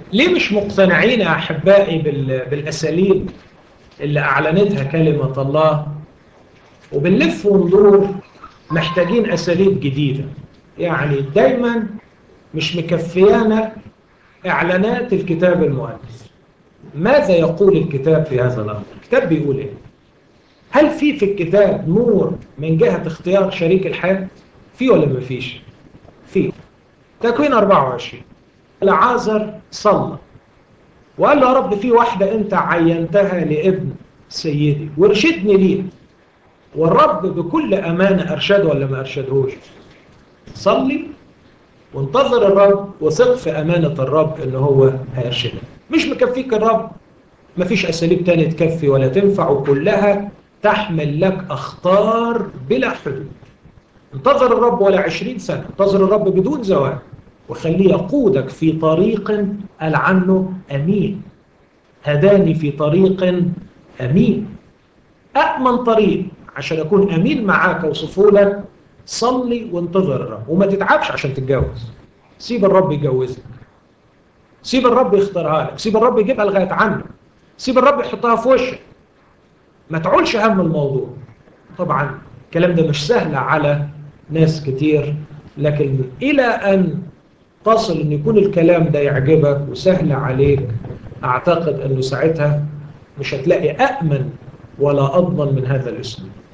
ليه مش مقتنعين يا أحبائي بالأساليب اللي أعلنتها كلمة الله وبنلف وندور محتاجين أساليب جديدة يعني دايما مش مكفيانا إعلانات الكتاب المقدس ماذا يقول الكتاب في هذا الأمر الكتاب بيقول إيه هل في في الكتاب نور من جهة اختيار شريك الحياة في ولا ما فيش في تكوين 24 العازر صلى وقال له يا رب في واحدة أنت عينتها لابن سيدي وارشدني ليه والرب بكل أمانة أرشد ولا ما أرشدهوش صلي وانتظر الرب وثق في أمانة الرب إن هو هيرشدك مش مكفيك الرب مفيش أساليب تانية تكفي ولا تنفع وكلها تحمل لك أخطار بلا حدود انتظر الرب ولا عشرين سنة انتظر الرب بدون زواج وخليه يقودك في طريق قال عنه أمين هداني في طريق أمين أأمن طريق عشان أكون أمين معاك وصفه لك صلي وانتظر الرب وما تتعبش عشان تتجوز سيب الرب يجوزك سيب الرب يختارها لك سيب الرب يجيبها لغاية عنك سيب الرب يحطها في وشك ما تعولش هم الموضوع طبعا الكلام ده مش سهل على ناس كتير لكن إلى أن تصل أن يكون الكلام ده يعجبك وسهل عليك أعتقد أنه ساعتها مش هتلاقي أأمن ولا أضمن من هذا الاسم